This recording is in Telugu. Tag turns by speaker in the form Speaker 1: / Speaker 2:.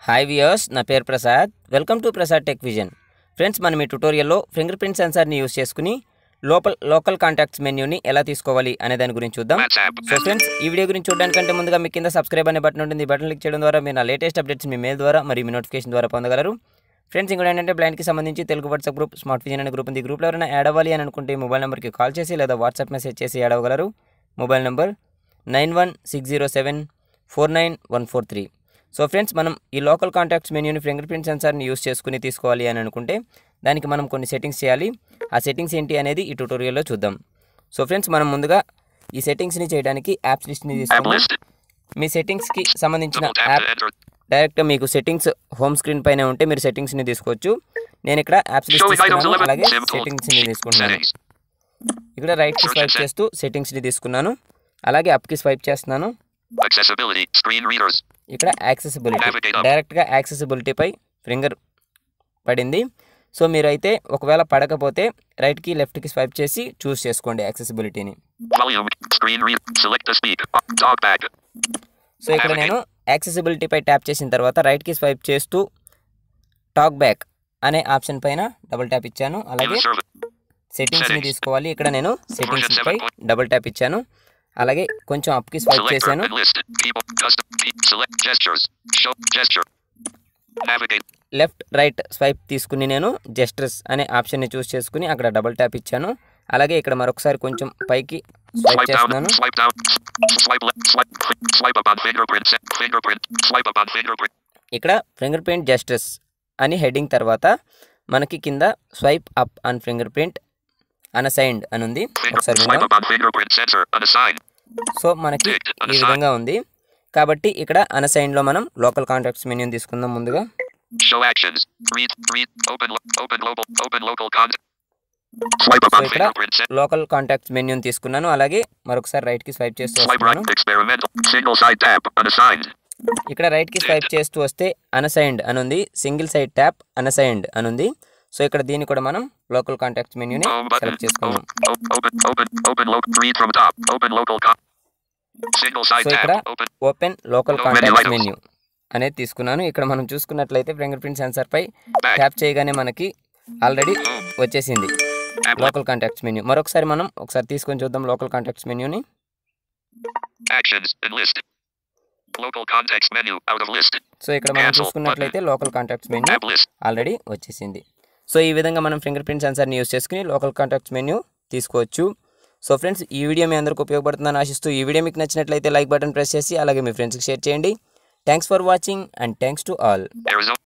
Speaker 1: హాయ్ వియర్స్ నా పేరు Prasad welcome to Prasad tech vision friends మనం ఈ ట్యుటోరియల్లో ఫింగర్ ప్రింట్ సెన్సార్ని యూస్ చేసుకుని లోపల లోకల్ కాంటాక్ట్స్ మెన్యూని ఎలా తీసుకోవాలి అనే దాని గురించి చూద్దాం
Speaker 2: WhatsApp.
Speaker 1: సో ఫ్రెండ్స్ ఈ వీడియో గురించి చూడడానికంటే ముందుగా మీ కింద సబ్స్క్రైబ్ అనే బటన్ ఉంటుంది ఈ బటన్ క్లిక్ చేయడం ద్వారా మీరు నా లేటెస్ట్ అప్డేట్స్ మీ మెయిల్ ద్వారా మరియు మీ నోటిఫికేషన్ ద్వారా పొందగలరు ఫ్రెండ్స్ ఇంకోటి ఏంటంటే బ్లైండ్కి సంబంధించి Telugu WhatsApp group smart vision అనే గ్రూప్ ఉంది ఈ గ్రూప్లో ఎవరైనా యాడ్ అవ్వాలి అని అనుకుంటే ఈ మొబైల్ నెంబర్కి కాల్ చేసి లేదా వాట్సాప్ మెసేజ్ చేసి యాడ్ అవ్వగలరు mobile number nine one six zero seven four nine one four three so friends మనం ఈ లోకల్ కాంటాక్ట్స్ మెన్యూని ఫింగర్ ప్రింట్ సెన్సార్ని యూస్ చేసుకుని తీసుకోవాలి అని అనుకుంటే దానికి మనం కొన్ని సెట్టింగ్స్ చేయాలి ఆ సెట్టింగ్స్ ఏంటి అనేది ఈ ట్యూటోరియల్లో చూద్దాం సో ఫ్రెండ్స్ మనం ముందుగా ఈ సెట్టింగ్స్ని చేయడానికి యాప్స్ లిస్ట్ని
Speaker 2: App
Speaker 1: తీసుకుందాం
Speaker 2: list.
Speaker 1: మీ సెట్టింగ్స్కి సంబంధించిన
Speaker 2: Double tap
Speaker 1: app
Speaker 2: to enter.
Speaker 1: డైరెక్ట్గా మీకు సెట్టింగ్స్ హోమ్ స్క్రీన్ పైన ఉంటే మీరు సెట్టింగ్స్ని తీసుకోవచ్చు నేను ఇక్కడ యాప్స్ లిస్ట్
Speaker 2: Showing items
Speaker 1: తీసుకున్నాను
Speaker 2: 11.
Speaker 1: అలాగే
Speaker 2: Simple.
Speaker 1: సెట్టింగ్స్ని తీసుకుంటున్నాను
Speaker 2: Settings.
Speaker 1: ఇక్కడ రైట్కి
Speaker 2: Search
Speaker 1: స్వైప్
Speaker 2: and set.
Speaker 1: చేస్తూ సెట్టింగ్స్ని తీసుకున్నాను అలాగే అప్కి స్వైప్ చేస్తున్నాను
Speaker 2: Accessibility. Screen readers.
Speaker 1: ఇక్కడ యాక్సెసిబిలిటీ
Speaker 2: Navigate up.
Speaker 1: డైరెక్ట్గా యాక్సెసిబిలిటీపై ఫింగర్ పడింది సో మీరైతే ఒకవేళ పడకపోతే రైట్కి లెఫ్ట్కి స్వైప్ చేసి చూస్ చేసుకోండి యాక్సెసిబిలిటీని
Speaker 2: Volume. Screen read. Select the speed. Uh, Talk back.
Speaker 1: So ఇక్కడ నేను యాక్సెసిబిలిటీపై ట్యాప్ చేసిన తర్వాత రైట్కి స్వైప్ చేస్తూ టాక్ బ్యాక్ అనే ఆప్షన్ పైన డబుల్ ట్యాప్ ఇచ్చాను
Speaker 2: In
Speaker 1: అలాగే
Speaker 2: the service.
Speaker 1: సెట్టింగ్స్ని
Speaker 2: Settings.
Speaker 1: తీసుకోవాలి ఇక్కడ నేను సెట్టింగ్స్
Speaker 2: seven
Speaker 1: పై
Speaker 2: point-
Speaker 1: డబుల్ ట్యాప్ ఇచ్చాను అలాగే కొంచెం అప్కి స్వైప్
Speaker 2: Select
Speaker 1: చేశాను
Speaker 2: and list. People. Custom. Pe- Select gestures. Show gesture. Navigate.
Speaker 1: Left right swipe తీసుకుని నేను జస్టర్స్ అనే ఆప్షన్ని చూస్ చేసుకుని అక్కడ డబుల్ ట్యాప్ ఇచ్చాను అలాగే ఇక్కడ మరొకసారి కొంచెం పైకి స్వైప్
Speaker 2: Swipe down.
Speaker 1: చేస్తున్నాను
Speaker 2: Swipe down. Swipe left. Swipe. Swipe up on fingerprint. Set. Fingerprint. Swipe up on fingerprint.
Speaker 1: ఇక్కడ ఫింగర్ ప్రింట్ జస్టర్స్ అని హెడ్డింగ్ తర్వాత మనకి కింద swipe up on fingerprint unassigned అని ఉంది
Speaker 2: Finger.
Speaker 1: ఒకసారి
Speaker 2: Swipe
Speaker 1: విందాం
Speaker 2: up on fingerprint sensor. Unassigned.
Speaker 1: So మనకి
Speaker 2: Ticked.
Speaker 1: ఈ
Speaker 2: Unassigned.
Speaker 1: విధంగా ఉంది కాబట్టి ఇక్కడ అన్సైన్లో మనం లోకల్ కాంటాక్ట్స్ మెన్యూని తీసుకుందాం ముందుగా
Speaker 2: Show actions. Read. Read. Open. lo- Open local. Open local content. Swipe up
Speaker 1: so
Speaker 2: on
Speaker 1: ఇక్కడ
Speaker 2: fingerprint. Set.
Speaker 1: లోకల్ కాంటాక్ట్స్ మెన్యూని తీసుకున్నాను అలాగే మరొకసారి రైట్కి స్వైప్ చేస్తూ
Speaker 2: Swipe
Speaker 1: వస్తున్నాను
Speaker 2: right. Experimental. Single side tab. Unassigned.
Speaker 1: ఇక్కడ రైట్కి స్వైప్ చేస్తూ వస్తే అన్సైన్డ్ అని ఉంది సింగిల్ సైడ్ ట్యాప్ అన్సైన్డ్ అని ఉంది సో ఇక్కడ దీన్ని కూడా మనం లోకల్ కాంటాక్ట్స్ మెన్యూని
Speaker 2: Home button.
Speaker 1: సెలెక్ట్ చేసుకుందాం
Speaker 2: O- open. Open. Open local. Read from top. Open local. Con- Single side
Speaker 1: so ఇక్కడ
Speaker 2: tab. Open.
Speaker 1: Open local
Speaker 2: No menu
Speaker 1: contacts
Speaker 2: items.
Speaker 1: Menu అనేది తీసుకున్నాను ఇక్కడ మనం చూసుకున్నట్లయితే ఫింగర్ ప్రింట్ సెన్సార్ పై
Speaker 2: Back.
Speaker 1: ట్యాప్ చేయగానే మనకి ఆల్రెడీ
Speaker 2: Home.
Speaker 1: వచ్చేసింది
Speaker 2: App.
Speaker 1: లోకల్ కాంటాక్ట్స్ మెన్యూ మరొకసారి మనం ఒకసారి తీసుకొని చూద్దాం లోకల్ కాంటాక్ట్స్ మెన్యూని
Speaker 2: Actions. And list. Local context menu. Out of list.
Speaker 1: So ఇక్కడ మనం
Speaker 2: Cancel
Speaker 1: చూసుకున్నట్లయితే local contacts menu
Speaker 2: App list.
Speaker 1: Already వచ్చేసింది సో ఈ విధంగా మనం ఫింగర్ ప్రింట్ సెన్సార్ని యూస్ చేసుకుని లోకల్ కాంటాక్ట్స్ మెన్యూ తీసుకోవచ్చు సో ఫ్రెండ్స్ ఈ వీడియో మీ అందరికీ ఉపయోగపడుతుందని ఆశిస్తూ ఈ వీడియో మీకు నచ్చినట్లయితే లైక్ బటన్ ప్రెస్ చేసి అలాగే మీ ఫ్రెండ్స్కి షేర్ చేయండి thanks for watching and thanks to all
Speaker 2: Arizona.